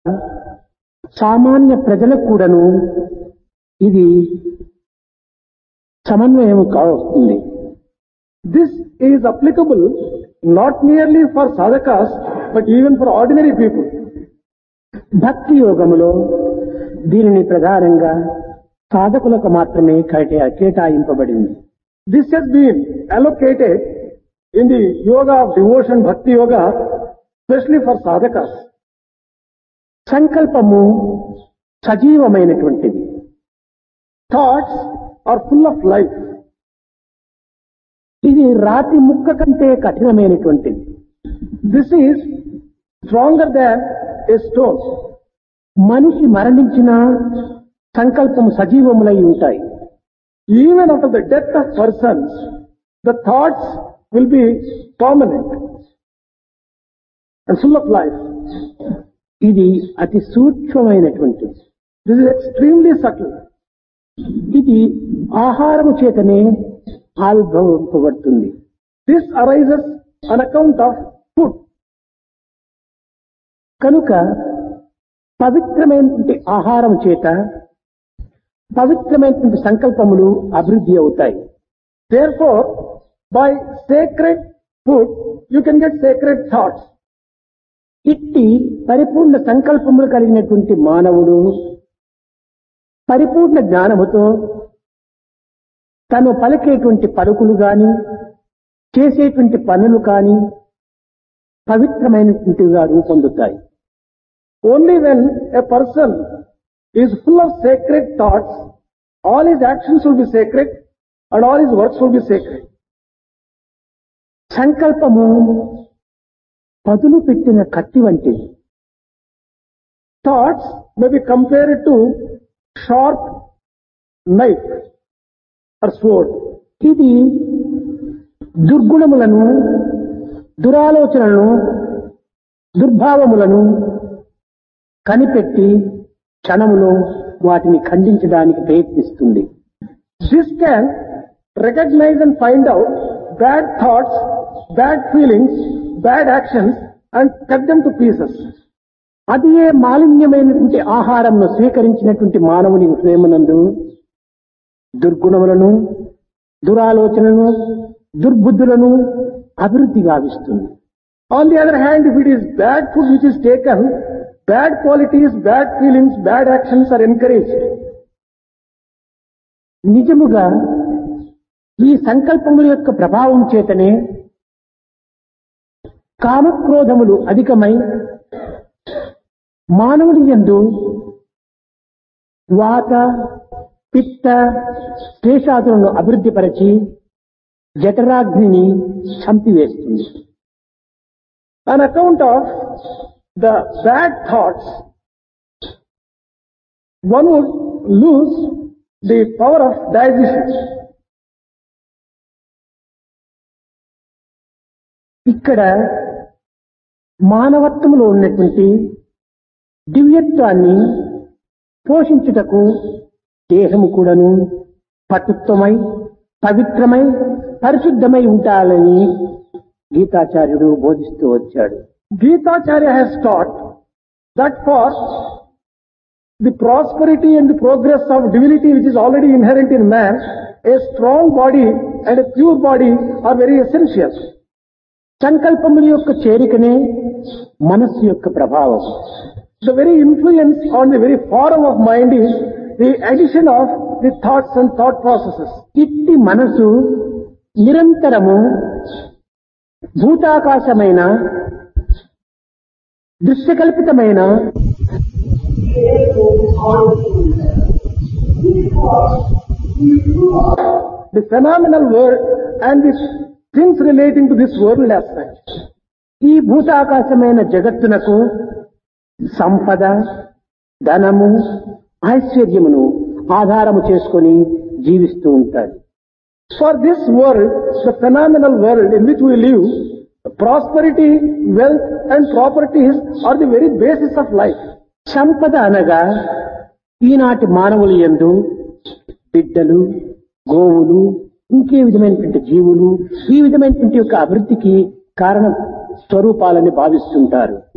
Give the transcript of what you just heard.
సామాన్య ప్రజలకు కూడాను ఇది సమన్వయం కావస్తుంది This is applicable not merely for sadhakas, but even for ordinary people. భక్తి యోగములో దీనిని ప్రధానంగా సాధకులకు మాత్రమే కేటా కేటాయింపబడింది This has been allocated in the yoga of devotion, bhakti yoga, especially for sadhakas. సంకల్పము సజీవమైనటువంటిది Thoughts are full of life. ఇది రాతి ముక్క కంటే కఠినమైనటువంటిది This is stronger than a stone. మనిషి మరణించిన సంకల్పము సజీవములై ఉంటాయి Even after the death of persons, the thoughts will be permanent and full of life. ఇది అతి సూక్ష్మమైనటువంటిది This is extremely subtle. ఇది ఆహారము చేతనే ఆవిర్భవింపబడుతుంది This arises on account of food. కనుక పవిత్రమైనటువంటి ఆహారం చేత పవిత్రమైనటువంటి సంకల్పములు అభివృద్ధి అవుతాయి Therefore, by sacred food, you can get sacred thoughts. ఇట్టి పరిపూర్ణ సంకల్పములు కలిగినటువంటి మానవుడు పరిపూర్ణ జ్ఞానముతో తను పలికేటువంటి పలుకులు గాని చేసేటువంటి పనులు కాని పవిత్రమైనటువంటివిగా రూపొందుతాయి Only when a person is full of sacred thoughts, all his actions will be sacred and all his works will be sacred. సంకల్పము పదులు పెట్టిన కత్తి వంటిది Thoughts may be compared to sharp knife or sword. ఇది దుర్గుణములను దురాలోచనలను దుర్భావములను కనిపెట్టి క్షణములో వాటిని ఖండించడానికి ప్రయత్నిస్తుంది This can recognize and find out bad thoughts, bad feelings, bad actions and cut them to pieces. అది ఏ మాలిన్యమైనటువంటి ఆహారంను స్వీకరించినటువంటి మానవుని హృదయమునందు దుర్గుణములను దురాలోచనలను దుర్బుద్ధులను అభివృద్ధి గావిస్తుంది On the other hand, if it is bad food which is taken, bad qualities, bad feelings, bad actions are encouraged. నిజముగా ఈ సంకల్పముల యొక్క ప్రభావం చేతనే కామక్రోధములు అధికమై మానవుని యందు వాత పిత్త శేషాదులను అభివృద్ధిపరచి జఠరాగ్నిని చంపివేస్తుంది On account of the bad thoughts, one would lose the power of digestion. ఇక్కడ మానవత్వంలో ఉన్నటువంటి దివ్యత్వాన్ని పోషించుటకు దేహము కూడాను పటుత్వమై పవిత్రమై పరిశుద్ధమై ఉండాలని గీతాచార్యుడు బోధిస్తూ వచ్చాడు Gitacharya has taught that for the prosperity and the progress of divinity which is already inherent in man, a strong body and a pure body are very essential. సంకల్పముల యొక్క చేరికనే మనస్సు యొక్క ప్రభావం The very influence on the very forum of mind is the addition of the thoughts and thought processes. ఇట్టి మనసు నిరంతరము భూతాకాశమైన దృశ్యకల్పితమైన The phenomenal world and the things relating to this world as such. ఈ భూతాకాశమైన జగత్తునకు సంపద ధనము ఐశ్వర్యమును ఆధారము చేసుకొని జీవిస్తూ ఉంటారు For this world, the phenomenal world in which we live, prosperity, wealth and properties are the very basis of life. సంపద అనగా ఈనాటి మానవుల యందు బిడ్డలు గోవులు ఇంకే విధమైనటువంటి జీవులు ఈ విధమైనటువంటి యొక్క అభివృద్ధికి కారణ స్వరూపాలని భావిస్తుంటారు